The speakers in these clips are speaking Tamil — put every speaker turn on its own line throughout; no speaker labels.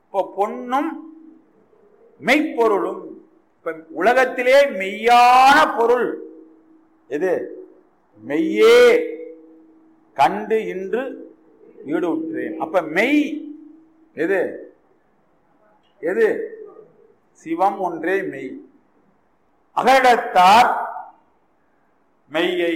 இப்போ பொன்னும் மெய்ப்பொருளும் இப்ப உலகத்திலே மெய்யான பொருள் எது மெய்யே கண்டு இன்று ஈடுற்றேன் அப்ப மெய் எது எது சிவம் ஒன்றே மெய் அகடத்தார் மெய்யை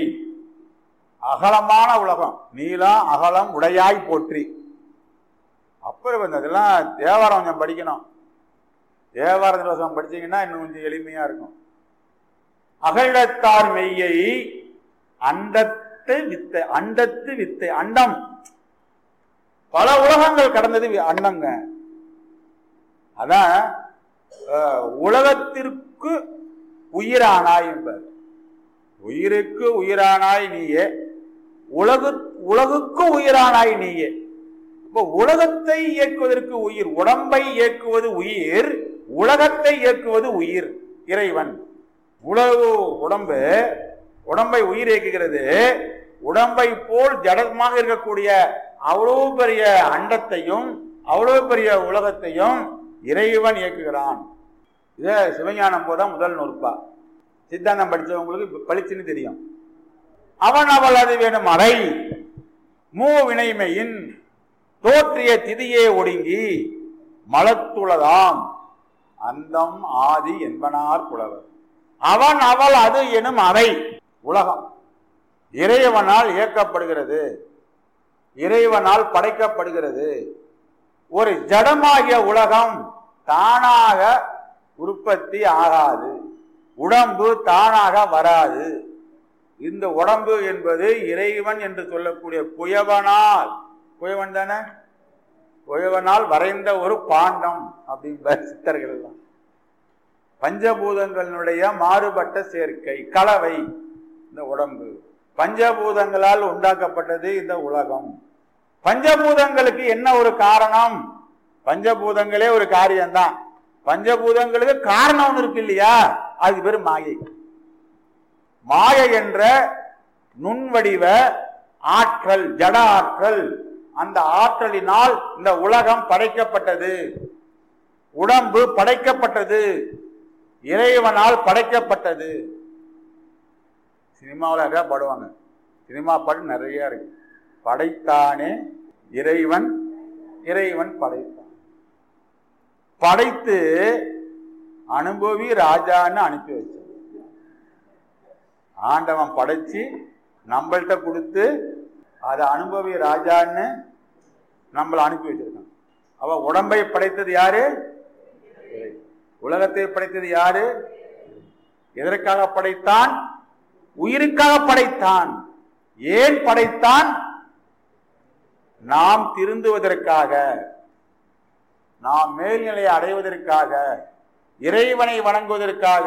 அகலமான உலகம் நீளம் அகலம் உடையாய் போற்றி அப்புறம் வந்து அதெல்லாம் தேவாரம் கொஞ்சம் படிக்கணும் தேவார திவசம் படிச்சீங்கன்னா இன்னும் கொஞ்சம் எளிமையா இருக்கும் அகழத்தார் மெய்யை அண்டத்து வித்தை அண்டத்து வித்தை அண்டம் பல உலகங்கள் கடந்தது வி- அண்டங்க அதான் அஹ், உலகத்திற்கு உயிரானாய் என்பர் உயிருக்கு உயிரானாய் நீயே உலகு உலகுக்கு உயிரானாய் நீயே இப்போ உலகத்தை இயக்குவதற்கு உயிர் உடம்பை இயக்குவது உயிர் உலகத்தை இயக்குவது உயிர் இறைவன் உலகு உடம்பு உடம்பை உயிர் இயக்குகிறது உடம்பை போல் ஜடமாக இருக்கக்கூடிய அவ்வளவு பெரிய அண்டத்தையும் அவ்வளவு பெரிய உலகத்தையும் இறைவன் இயக்குகிறான் இதே சிவஞானம் போதான் முதல் நூற்பா சித்தாந்தம் படிச்சவங்களுக்கு பளிச்சுன்னு தெரியும் அவன் அவள் அது வேணும் அறை மூ வினைமையின் தோற்றிய திதியே ஒடுங்கி மலத்துளதாம் அந்தம் ஆதி என்பனார் புலவர் அவன் அவள் அது எனும் அறை உலகம் இறைவனால் இயக்கப்படுகிறது இறைவனால் படைக்கப்படுகிறது ஒரு ஜடமாகிய உலகம் தானாக உற்பத்தி ஆகாது உடம்பு தானாக வராது இந்த உடம்பு என்பது இறைவன் என்று சொல்லக்கூடிய புயவனால் புயவன் தானே புயவனால் வரைந்த ஒரு பாண்டம் அப்படிங்கிற சித்தர்கள் எல்லாம் பஞ்சபூதங்களினுடைய மாறுபட்ட சேர்க்கை கலவை இந்த உடம்பு பஞ்சபூதங்களால் உண்டாக்கப்பட்டது இந்த உலகம் பஞ்சபூதங்களுக்கு என்ன ஒரு காரணம் பஞ்சபூதங்களே ஒரு காரியம்தான் பஞ்சபூதங்களுக்கு காரணம் ஒன்று இருக்கு இல்லையா அது பேர் மாயை மாயை என்ற நுண்வடிவ ஆற்றல் ஜட ஆற்றல் அந்த ஆற்றலினால் இந்த உலகம் படைக்கப்பட்டது உடம்பு படைக்கப்பட்டது இறைவனால் படைக்கப்பட்டது சினிமாவில் நிறையா பாடுவாங்க சினிமா பாட்டு நிறைய இருக்கு படைத்தானே இறைவன் இறைவன் படைத்தான் படைத்து அனுபவி ராஜான்னு அனுப்பி வச்சான் ஆண்டவன் படைச்சு நம்மள்கிட்ட கொடுத்து அதை அனுபவி ராஜான்னு நம்மளை அனுப்பி வச்சிருக்கான் அவ உடம்பை படைத்தது யாரு இறைவன். உலகத்தை படைத்தது யாரு எதற்காக படைத்தான் உயிருக்காக படைத்தான் ஏன் படைத்தான் நாம் திருந்துவதற்காக நாம் மேல்நிலையை அடைவதற்காக இறைவனை வணங்குவதற்காக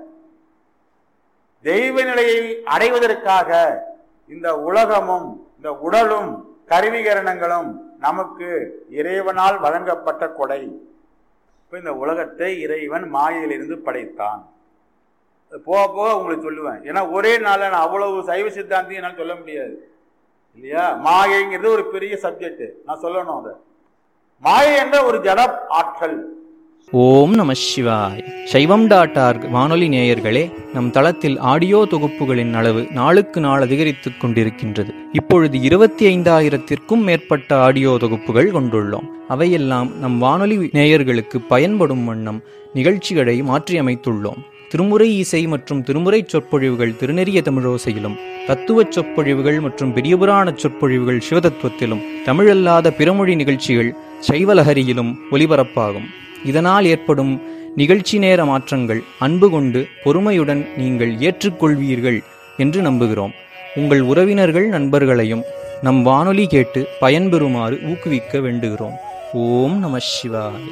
தெய்வ நிலையை அடைவதற்காக இந்த உலகமும் இந்த உடலும் கருவிகரணங்களும் நமக்கு இறைவனால் வழங்கப்பட்ட கொடை இப்ப இந்த உலகத்தை இறைவன் மாயையிலிருந்து படைத்தான் போக போக உங்களுக்கு சொல்லுவேன் ஏன்னா ஒரே நாள்ல நான் அவ்வளவு சைவ சித்தாந்தி என்னால் சொல்ல முடியாது இல்லையா மாயைங்கிறது ஒரு பெரிய சப்ஜெக்ட் நான் சொல்லணும் அதை மாயை என்ற ஒரு ஜட ஆற்றல்
ஓம் நம சிவாய் சைவம் டாட் ஆர்க் வானொலி நேயர்களே நம் தளத்தில் ஆடியோ தொகுப்புகளின் அளவு நாளுக்கு நாள் அதிகரித்துக் கொண்டிருக்கின்றது இப்பொழுது இருபத்தி ஐந்தாயிரத்திற்கும் மேற்பட்ட ஆடியோ தொகுப்புகள் கொண்டுள்ளோம் அவையெல்லாம் நம் வானொலி நேயர்களுக்கு பயன்படும் வண்ணம் நிகழ்ச்சிகளை மாற்றியமைத்துள்ளோம் திருமுறை இசை மற்றும் திருமுறை சொற்பொழிவுகள் திருநெறிய தமிழோசையிலும் தத்துவச் சொற்பொழிவுகள் மற்றும் பெரியபுராண சொற்பொழிவுகள் சிவதத்துவத்திலும் தமிழல்லாத பிறமொழி நிகழ்ச்சிகள் சைவலஹரியிலும் ஒலிபரப்பாகும் இதனால் ஏற்படும் நிகழ்ச்சி நேர மாற்றங்கள் அன்பு கொண்டு பொறுமையுடன் நீங்கள் ஏற்றுக்கொள்வீர்கள் என்று நம்புகிறோம் உங்கள் உறவினர்கள் நண்பர்களையும் நம் வானொலி கேட்டு பயன்பெறுமாறு ஊக்குவிக்க வேண்டுகிறோம் ஓம் நம சிவாய்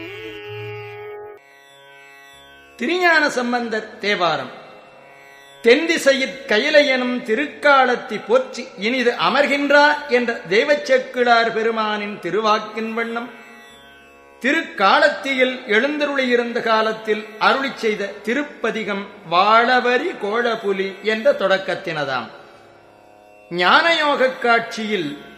திருஞான சம்பந்தர் தேவாரம் தென்திசையிற் கயிலை எனும் திருக்காலத்தி போற்றி இனிது அமர்கின்றார் என்ற தெய்வச்செக்கிழார் பெருமானின் திருவாக்கின் வண்ணம் திருக்காலத்தியில் எழுந்தருளியிருந்த காலத்தில் அருளிச் செய்த திருப்பதிகம் வாழவரி கோழபுலி என்ற தொடக்கத்தினதாம் ஞானயோகக் காட்சியில்